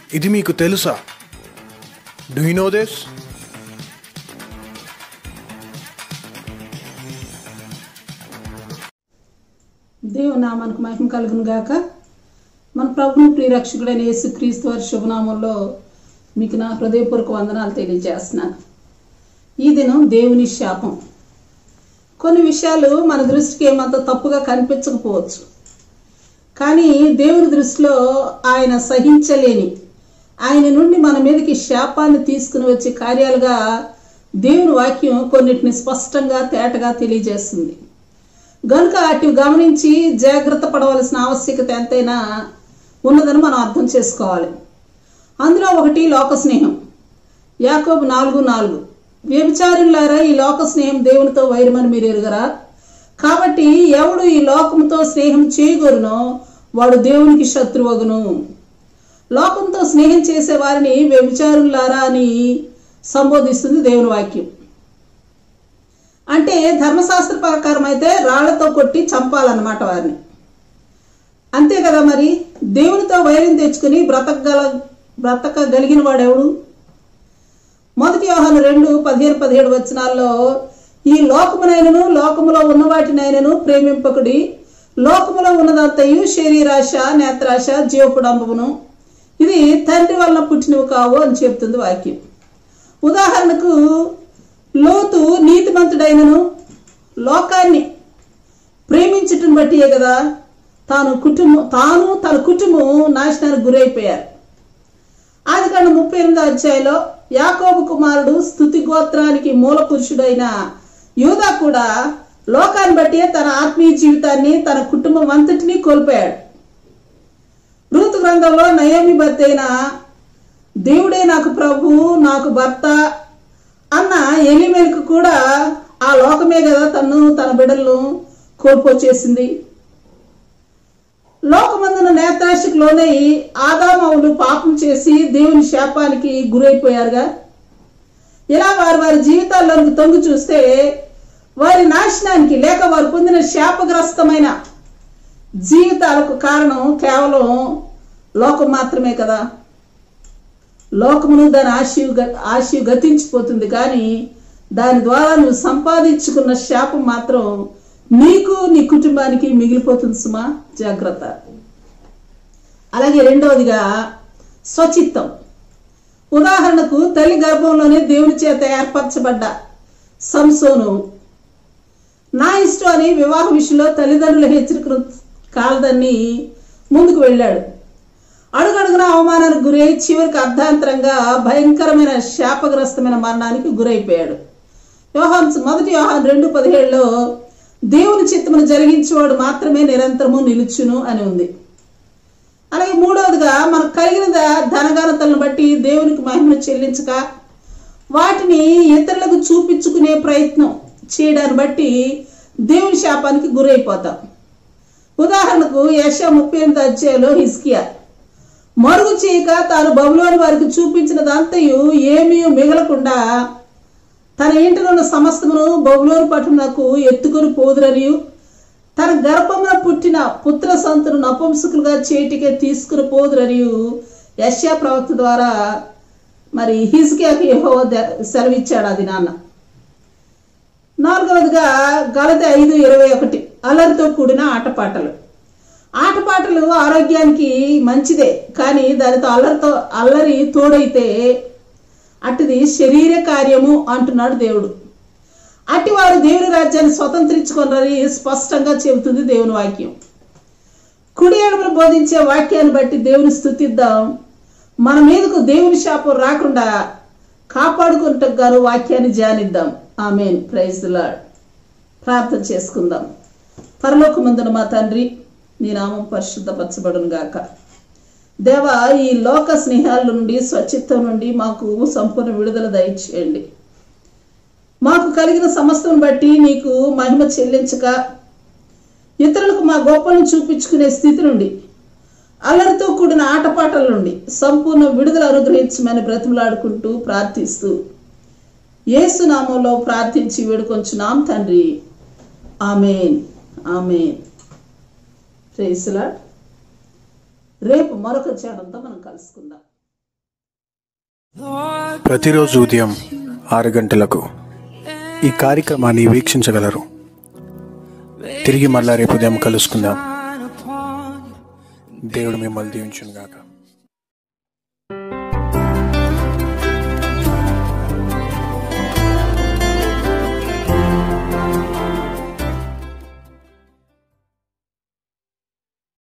ఇది మీకు తెలుసా డూ యూ నో దిస్ దేవుని నామానికి మహిమ కలుగును గాక మన ప్రభుని ప్రియరక్షకుడైన యేసు క్రీస్తు వారి శుభనామంలో మీకు నా హృదయపూర్వక వందనాలు తెలియజేస్తున్నాను ఈ దినం దేవుని శాపం కొన్ని విషయాలు మన దృష్టికి ఏమంత తప్పుగా కనిపించకపోవచ్చు కానీ దేవుని దృష్టిలో ఆయన సహించలేని ఆయన నుండి మన మీదకి శాపాన్ని తీసుకుని వచ్చే కార్యాలుగా దేవుని వాక్యం కొన్నిటిని స్పష్టంగా తేటగా తెలియజేస్తుంది గనుక అటు గమనించి జాగ్రత్త పడవలసిన ఆవశ్యకత ఎంతైనా ఉన్నదని మనం అర్థం చేసుకోవాలి అందులో ఒకటి లోక స్నేహం యాకోబు నాలుగు నాలుగు వ్యభిచారులారా ఈ లోక స్నేహం దేవునితో వైరమని మీరు ఎరుగరా కాబట్టి ఎవడు ఈ లోకంతో స్నేహం చేయగోరునో వాడు దేవునికి శత్రువగును లోకంతో స్నేహం చేసే వారిని వ్యభిచారులారా అని సంబోధిస్తుంది దేవుని వాక్యం అంటే ధర్మశాస్త్ర ప్రకారం అయితే రాళ్లతో కొట్టి చంపాలన్నమాట వారిని అంతే కదా మరి దేవునితో వైరం తెచ్చుకుని బ్రతకగల బ్రతకగలిగిన వాడెవడు మొదటి వ్యవహారం రెండు పదిహేను పదిహేడు వచనాల్లో ఈ లోకమునైనను లోకములో ఉన్న వాటినైనను ప్రేమింపకుడి లోకములో ఉన్నదంతయు శరీరాశ నేత్రాశ జీవపుడంబమును ఇది తండ్రి వలన పుట్టినవి కావు అని చెప్తుంది వాక్యం ఉదాహరణకు లోతు నీతిమంతుడైనను లోకాన్ని ప్రేమించటం బట్టియే కదా తాను కుటుంబం తాను తన కుటుంబం నాశనానికి గురైపోయారు ఆది కాండ ముప్పై ఎనిమిదో అధ్యాయంలో యాకోబు కుమారుడు స్థుతి గోత్రానికి మూల పురుషుడైన యూదా కూడా లోకాన్ని బట్టి తన ఆత్మీయ జీవితాన్ని తన కుటుంబం అంతటినీ కోల్పోయాడు రూతు గ్రంథంలో నయోమి భర్త అయిన దేవుడే నాకు ప్రభు నాకు భర్త అన్న ఎలిమెలకు కూడా ఆ లోకమే కదా తను తన బిడ్డలను కోల్పోచేసింది లోకమందున నేత్రాశకు లోనై ఆదామవులు పాపం చేసి దేవుని శాపానికి గురైపోయారుగా ఇలా వారి వారి జీవితాల్లోకి తొంగి చూస్తే వారి నాశనానికి లేక వారు పొందిన శాపగ్రస్తమైన జీవితాలకు కారణం కేవలం లోకం మాత్రమే కదా లోకమును దాని ఆశయు ఆశయు గతించిపోతుంది కానీ దాని ద్వారా నువ్వు సంపాదించుకున్న శాపం మాత్రం నీకు నీ కుటుంబానికి మిగిలిపోతుంది సుమా జాగ్రత్త అలాగే రెండవదిగా స్వచిత్తం ఉదాహరణకు తల్లి గర్భంలోనే దేవుని చేత ఏర్పరచబడ్డ సంసోను నా ఇష్టం అని వివాహ విషయంలో తల్లిదండ్రుల హెచ్చరికను కాలదని ముందుకు వెళ్ళాడు అడుగడుగున అవమానానికి గురై చివరికి అర్ధాంతరంగా భయంకరమైన శాపగ్రస్తమైన మరణానికి గురైపోయాడు యోహాన్ మొదటి యోహాన్ రెండు పదిహేడులో దేవుని చిత్తమును జరిగించేవాడు మాత్రమే నిరంతరము నిలుచును అని ఉంది అలాగే మూడవదిగా మనకు కలిగిన ధనఘనతలను బట్టి దేవునికి మహిమను చెల్లించక వాటిని ఇతరులకు చూపించుకునే ప్రయత్నం చేయడాన్ని బట్టి దేవుని శాపానికి గురైపోతాం ఉదాహరణకు యశ ముప్పై ఎనిమిది అధ్యాయంలో హిస్కియా మరుగు చేయక తాను బబులోని వారికి చూపించినదంతయు ఏమీ మిగలకుండా తన ఇంటిలో ఉన్న సమస్తమును బబులోని పట్టణకు ఎత్తుకొని పోదురనియు తన గర్భమున పుట్టిన పుత్ర సంతును నపుంసకులుగా చేటికే తీసుకుని పోదురనియు యశ్యా ప్రవక్త ద్వారా మరి హిజ్కియాకి యెహో సెలవిచ్చాడు అది నాన్న నాలుగవదిగా గలత ఐదు ఇరవై ఒకటి అల్లరితో కూడిన ఆటపాటలు ఆటపాటలు ఆరోగ్యానికి మంచిదే కానీ దానితో అల్లరితో అల్లరి తోడైతే అటుది శరీర కార్యము అంటున్నాడు దేవుడు అట్టి వారు దేవుని రాజ్యాన్ని స్వతంత్రించుకున్నారని స్పష్టంగా చెబుతుంది దేవుని వాక్యం కుడి ఎడమను బోధించే వాక్యాన్ని బట్టి దేవుని స్థుతిద్దాం మన మీదకు దేవుని శాపం రాకుండా కాపాడుకుంటూ గారు వాక్యాన్ని ధ్యానిద్దాం ఆమెన్ ప్రైజ్ లాడ్ ప్రార్థన చేసుకుందాం పరలోకమందున మా తండ్రి నీ నామం పరిశుద్ధపరచబడును గాక దేవా ఈ లోక స్నేహాల నుండి స్వచ్ఛత్వం నుండి మాకు సంపూర్ణ విడుదల దయచేయండి మాకు కలిగిన సమస్యను బట్టి నీకు మహిమ చెల్లించక ఇతరులకు మా గొప్పలను చూపించుకునే స్థితి నుండి అల్లరితో కూడిన ఆటపాటల నుండి సంపూర్ణ విడుదల అనుగ్రహించమని బ్రతిమలాడుకుంటూ ప్రార్థిస్తూ ఏసునామంలో ప్రార్థించి వేడుకొంచున్నాం తండ్రి ఆమెన్ ఆమెన్ ప్రేసులా రేపు మరొక ఛానల్తో మనం కలుసుకుందాం ప్రతిరోజు ఉదయం ఆరు గంటలకు ఈ కార్యక్రమాన్ని వీక్షించగలరు తిరిగి మళ్ళా రేపు ఉదయం కలుసుకుందాం దేవుడు మిమ్మల్ని దీవించును గాక